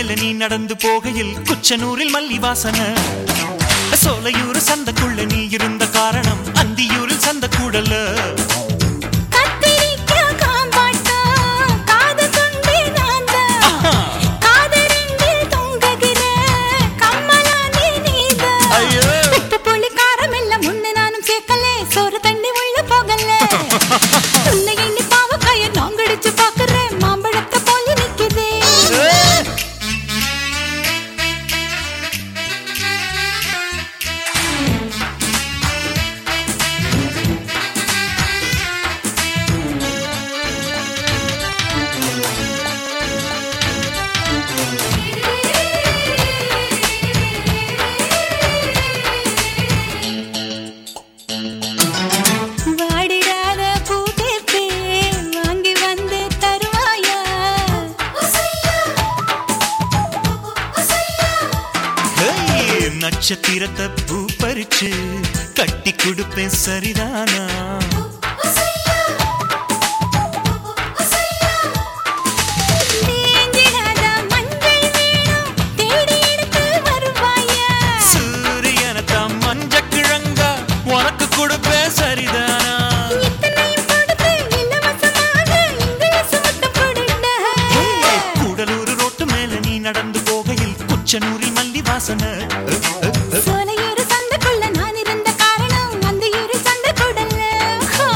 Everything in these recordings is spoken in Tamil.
மேல நீ நடந்து போகையில் குச்சனூரில் மல்லி வாசனை சோலையூர் சந்தக்குள்ள நீ இருந்த காரணம் அந்தியூரில் சந்த கூடல கத்திரிக்காய் காம்பாட்டம், காது கொண்டே நான்தான். காதரெண்டில் தொங்குகிற கம்மலானே நீதான். ஐயோ. உப்பு புளி காரம் எல்லாம் ஒண்ணு நானும் சேர்க்கல சோறு தண்ணி உள்ள போகல உன்னை எண்ணி பாவக்காய நாங்கடிச்சு பாக்குறேன் மாம்பழத்தை போல நிக்குதே வாடிடாத பூ கேட்பேன் வாங்கி வந்து தருவாயா ஹேய், நட்சத்திரத்தை பூ பறிச்சு கட்டி கொடுப்பேன் சரிதானா தேஞ்சிடாத மஞ்சள் வேணும் தேடி எடுத்து வருவாயா சூரியனத்தான் மஞ்ச கிழங்கா உனக்கு கொடுப்பேன் சரிதானா இத்தனையும் கொடுத்து இலவசமாக இங்கிலீஷ் முத்தம் கொடுடா. கூடலூர் ரோட்டு மேல நீ நடந்து போகையில் குச்சனூரில் மல்லி வாசனை சோலையூர் சந்தைக்குள்ள நான் இருந்த காரணம் அந்த இரு சந்தை கூடல்ல. ஹோ.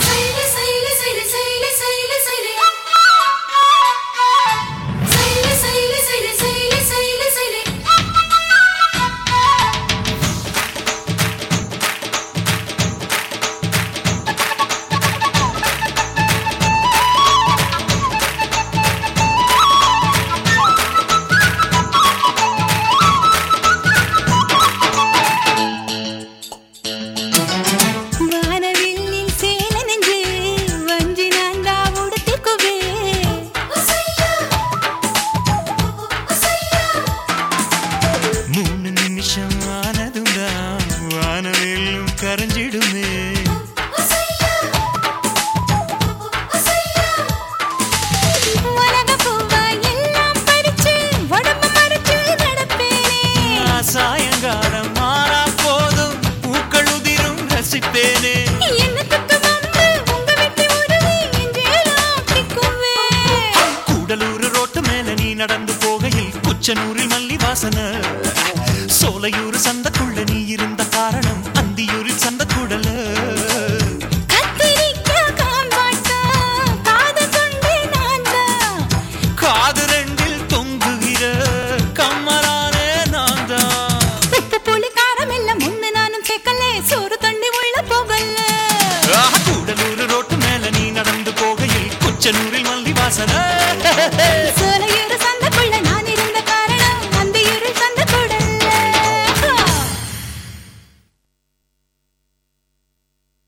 வானவில்லில் சேலை நெஞ்சு வஞ்சி நான் தான் உடுத்திக்குவே. மூணு நிமிஷம் ஆனதும் தான் வானவேலும் கரைஞ்சிடுமே உலகப் பூவா எல்லாம் பறிச்சு, உடம்ப மறைச்சு நடப்பேனே. சாயங்காலம் மாறா போதும் பூக்கள் உதிரும் ரசிப்பேனே என்னத்துக்கு வம்பு? உங்க வெட்டி உருவி என் ஜேலம் பிக்குவே. கூடலூர் ரோட்டு மேல நீ நடந்து போகையில் குச்சனூரில் மல்லி வாசனை சோலையூர் சந்தக்குள்ள நீ இருந்த காரணம் அந்தியூரில் சந்த கூடல